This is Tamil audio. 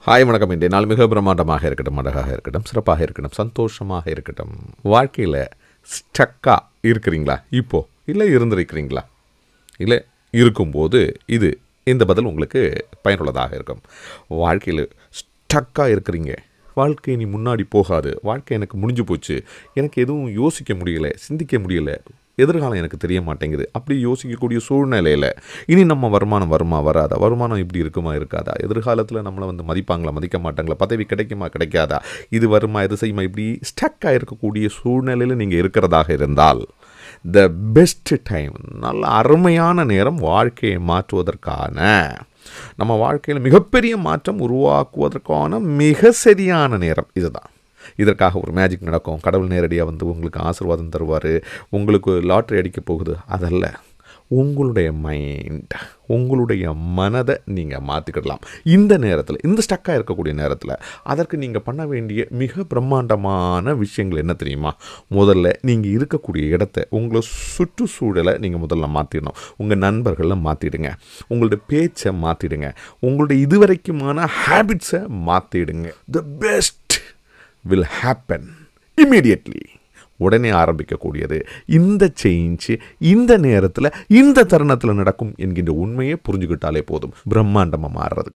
ஹாய் வணக்கம் இன்றைய நாள் மிக பிரம்மாண்டமாக இருக்கட்டும் அழகாக இருக்கட்டும் சிறப்பாக இருக்கட்டும் சந்தோஷமாக இருக்கட்டும் வாழ்க்கையில் ஸ்டக்காக இருக்கிறீங்களா இப்போ இல்லை இருந்திருக்கிறீங்களா இல்லை இருக்கும்போது இது இந்த பதில் உங்களுக்கு பயனுள்ளதாக இருக்கும் வாழ்க்கையில் ஸ்டக்காக இருக்கிறீங்க வாழ்க்கை நீ முன்னாடி போகாது வாழ்க்கை எனக்கு முடிஞ்சு போச்சு எனக்கு எதுவும் யோசிக்க முடியல சிந்திக்க முடியல எதிர்காலம் எனக்கு தெரிய மாட்டேங்குது அப்படி யோசிக்கக்கூடிய சூழ்நிலையில் இனி நம்ம வருமானம் வருமா வராதா வருமானம் இப்படி இருக்குமா இருக்காதா எதிர்காலத்தில் நம்மளை வந்து மதிப்பாங்களா மதிக்க மாட்டாங்களா பதவி கிடைக்குமா கிடைக்காதா இது வருமா இது செய்யுமா இப்படி ஸ்டக்காக இருக்கக்கூடிய சூழ்நிலையில் நீங்கள் இருக்கிறதாக இருந்தால் த பெஸ்ட் டைம் நல்ல அருமையான நேரம் வாழ்க்கையை மாற்றுவதற்கான நம்ம வாழ்க்கையில் மிகப்பெரிய மாற்றம் உருவாக்குவதற்கான மிக சரியான நேரம் இதுதான் இதற்காக ஒரு மேஜிக் நடக்கும் கடவுள் நேரடியாக வந்து உங்களுக்கு ஆசீர்வாதம் தருவார் உங்களுக்கு லாட்ரி அடிக்க போகுது அதல்ல உங்களுடைய மைண்ட் உங்களுடைய மனதை நீங்கள் மாற்றிக்கிடலாம் இந்த நேரத்தில் இந்த ஸ்டக்காக இருக்கக்கூடிய நேரத்தில் அதற்கு நீங்கள் பண்ண வேண்டிய மிக பிரம்மாண்டமான விஷயங்கள் என்ன தெரியுமா முதல்ல நீங்கள் இருக்கக்கூடிய இடத்த உங்களை சுற்றுச்சூழலை நீங்கள் முதல்ல மாற்றிடணும் உங்கள் நண்பர்களை மாற்றிடுங்க உங்களுடைய பேச்சை மாற்றிடுங்க உங்களுடைய இதுவரைக்குமான ஹேபிட்ஸை மாற்றிடுங்க the best will happen immediately உடனே ஆரம்பிக்கக்கூடியது இந்த சேஞ்ச் இந்த நேரத்தில் இந்த தருணத்தில் நடக்கும் என்கின்ற உண்மையை புரிஞ்சுக்கிட்டாலே போதும் பிரம்மாண்டமாக மாறுறது